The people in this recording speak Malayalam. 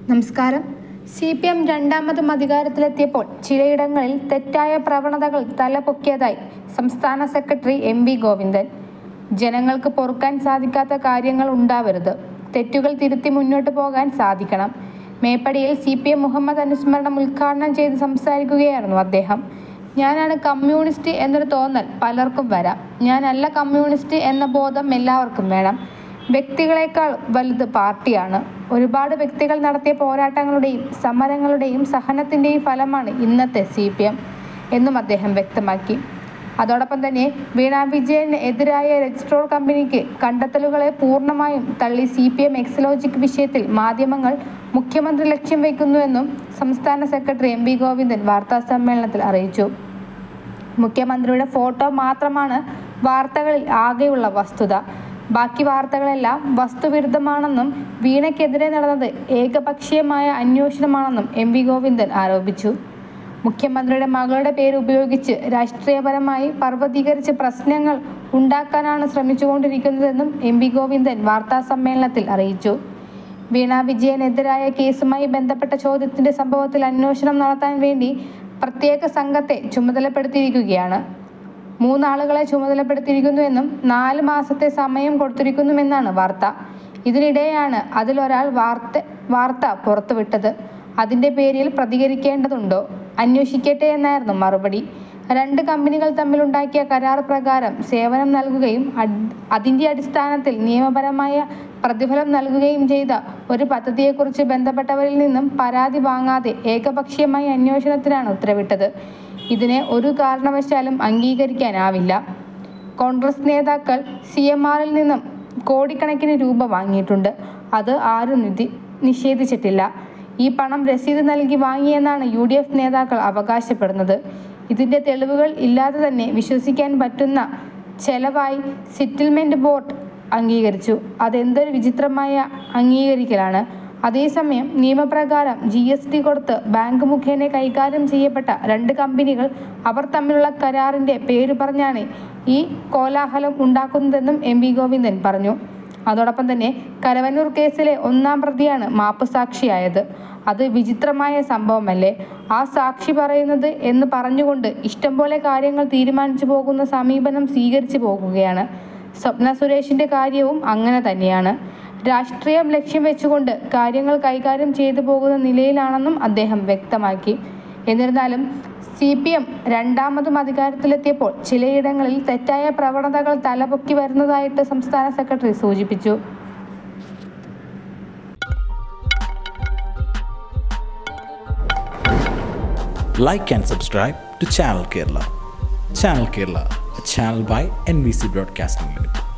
നമസ്കാരം സി പി എം രണ്ടാമതും അധികാരത്തിലെത്തിയപ്പോൾ ചിലയിടങ്ങളിൽ തെറ്റായ പ്രവണതകൾ തലപൊക്കിയതായി സംസ്ഥാന സെക്രട്ടറി എം വി ഗോവിന്ദൻ ജനങ്ങൾക്ക് പൊറുക്കാൻ സാധിക്കാത്ത കാര്യങ്ങൾ ഉണ്ടാവരുത് തെറ്റുകൾ തിരുത്തി മുന്നോട്ട് പോകാൻ സാധിക്കണം മേപ്പടിയിൽ സി പി എം മുഹമ്മദ് അനുസ്മരണം ഉദ്ഘാടനം ചെയ്ത് സംസാരിക്കുകയായിരുന്നു അദ്ദേഹം ഞാനാണ് കമ്മ്യൂണിസ്റ്റ് എന്നൊരു തോന്നൽ പലർക്കും വരാം ഞാനല്ല കമ്മ്യൂണിസ്റ്റ് എന്ന ബോധം എല്ലാവർക്കും വേണം വ്യക്തികളെക്കാൾ വലുത് പാർട്ടിയാണ് ഒരുപാട് വ്യക്തികൾ നടത്തിയ പോരാട്ടങ്ങളുടെയും സമരങ്ങളുടെയും സഹനത്തിൻ്റെയും ഫലമാണ് ഇന്നത്തെ സി പി എം എന്നും അദ്ദേഹം വ്യക്തമാക്കി അതോടൊപ്പം തന്നെ വീണ വിജയന് എതിരായ രജിസ്ട്രോൾ കമ്പനിക്ക് കണ്ടെത്തലുകളെ പൂർണ്ണമായും തള്ളി സി പി എം എക്സലോജിക് വിഷയത്തിൽ മാധ്യമങ്ങൾ മുഖ്യമന്ത്രി ലക്ഷ്യം വയ്ക്കുന്നുവെന്നും സംസ്ഥാന സെക്രട്ടറി എം വി ഗോവിന്ദൻ വാർത്താ സമ്മേളനത്തിൽ അറിയിച്ചു മുഖ്യമന്ത്രിയുടെ ഫോട്ടോ മാത്രമാണ് വാർത്തകളിൽ ആകെയുള്ള വസ്തുത ബാക്കി വാർത്തകളെല്ലാം വസ്തുവിരുദ്ധമാണെന്നും വീണയ്ക്കെതിരെ നടന്നത് ഏകപക്ഷീയമായ അന്വേഷണമാണെന്നും എം വി ഗോവിന്ദൻ ആരോപിച്ചു മുഖ്യമന്ത്രിയുടെ മകളുടെ പേര് ഉപയോഗിച്ച് രാഷ്ട്രീയപരമായി പർവ്വതീകരിച്ച് പ്രശ്നങ്ങൾ ഉണ്ടാക്കാനാണ് ശ്രമിച്ചുകൊണ്ടിരിക്കുന്നതെന്നും എം വി ഗോവിന്ദൻ വാർത്താ സമ്മേളനത്തിൽ അറിയിച്ചു വീണ വിജയനെതിരായ കേസുമായി ബന്ധപ്പെട്ട ചോദ്യത്തിന്റെ സംഭവത്തിൽ അന്വേഷണം നടത്താൻ വേണ്ടി പ്രത്യേക സംഘത്തെ ചുമതലപ്പെടുത്തിയിരിക്കുകയാണ് മൂന്നാളുകളെ ചുമതലപ്പെടുത്തിയിരിക്കുന്നുവെന്നും നാല് മാസത്തെ സമയം കൊടുത്തിരിക്കുന്നുവെന്നാണ് വാർത്ത ഇതിനിടെയാണ് അതിലൊരാൾ വാർത്ത വാർത്ത പുറത്തുവിട്ടത് അതിന്റെ പേരിൽ പ്രതികരിക്കേണ്ടതുണ്ടോ അന്വേഷിക്കട്ടെ എന്നായിരുന്നു മറുപടി രണ്ട് കമ്പനികൾ തമ്മിലുണ്ടാക്കിയ കരാർ പ്രകാരം സേവനം നൽകുകയും അഡ്- അതിന്റെ അടിസ്ഥാനത്തിൽ നിയമപരമായ പ്രതിഫലം നൽകുകയും ചെയ്ത ഒരു പദ്ധതിയെക്കുറിച്ച് ബന്ധപ്പെട്ടവരിൽ നിന്നും പരാതി വാങ്ങാതെ ഏകപക്ഷീയമായ അന്വേഷണത്തിനാണ് ഉത്തരവിട്ടത് ഇതിനെ ഒരു കാരണവശാലും അംഗീകരിക്കാനാവില്ല കോൺഗ്രസ് നേതാക്കൾ സി എം ആറിൽ നിന്നും കോടിക്കണക്കിന് രൂപ വാങ്ങിയിട്ടുണ്ട് അത് ആരും നിധി നിഷേധിച്ചിട്ടില്ല ഈ പണം രസീത് നൽകി വാങ്ങിയെന്നാണ് യു ഡി എഫ് നേതാക്കൾ അവകാശപ്പെടുന്നത് ഇതിന്റെ തെളിവുകൾ ഇല്ലാതെ തന്നെ വിശ്വസിക്കാൻ പറ്റുന്ന ചെലവായി സെറ്റിൽമെന്റ് ബോർഡ് അംഗീകരിച്ചു അതെന്തൊരു വിചിത്രമായ അംഗീകരിക്കലാണ് അതേസമയം നിയമപ്രകാരം ജി എസ് ടി കൊടുത്ത് ബാങ്ക് മുഖേന കൈകാര്യം ചെയ്യപ്പെട്ട രണ്ട് കമ്പനികൾ അവർ തമ്മിലുള്ള കരാറിന്റെ പേര് പറഞ്ഞാണ് ഈ കോലാഹലം ഉണ്ടാക്കുന്നതെന്നും എം വി ഗോവിന്ദൻ പറഞ്ഞു അതോടൊപ്പം തന്നെ കരവന്നൂർ കേസിലെ ഒന്നാം പ്രതിയാണ് മാപ്പ് സാക്ഷിയായത് അത് വിചിത്രമായ സംഭവമല്ലേ ആ സാക്ഷി പറയുന്നത് എന്ന് പറഞ്ഞുകൊണ്ട് ഇഷ്ടം പോലെ കാര്യങ്ങൾ തീരുമാനിച്ചു പോകുന്ന സമീപനം സ്വീകരിച്ചു പോകുകയാണ് സ്വപ്ന സുരേഷിന്റെ കാര്യവും അങ്ങനെ തന്നെയാണ് രാഷ്ട്രീയം ലക്ഷ്യം വെച്ചുകൊണ്ട് കാര്യങ്ങൾ കൈകാര്യം ചെയ്തു പോകുന്ന നിലയിലാണെന്നും അദ്ദേഹം വ്യക്തമാക്കി എന്നിരുന്നാലും സി പി എം രണ്ടാമതും അധികാരത്തിലെത്തിയപ്പോൾ ചിലയിടങ്ങളിൽ തെറ്റായ പ്രവണതകൾ തലപൊക്കി വരുന്നതായിട്ട് സംസ്ഥാന സെക്രട്ടറി സൂചിപ്പിച്ചു like and subscribe to Channel Kerala. Channel Kerala, a channel by NBC Broadcasting Limited.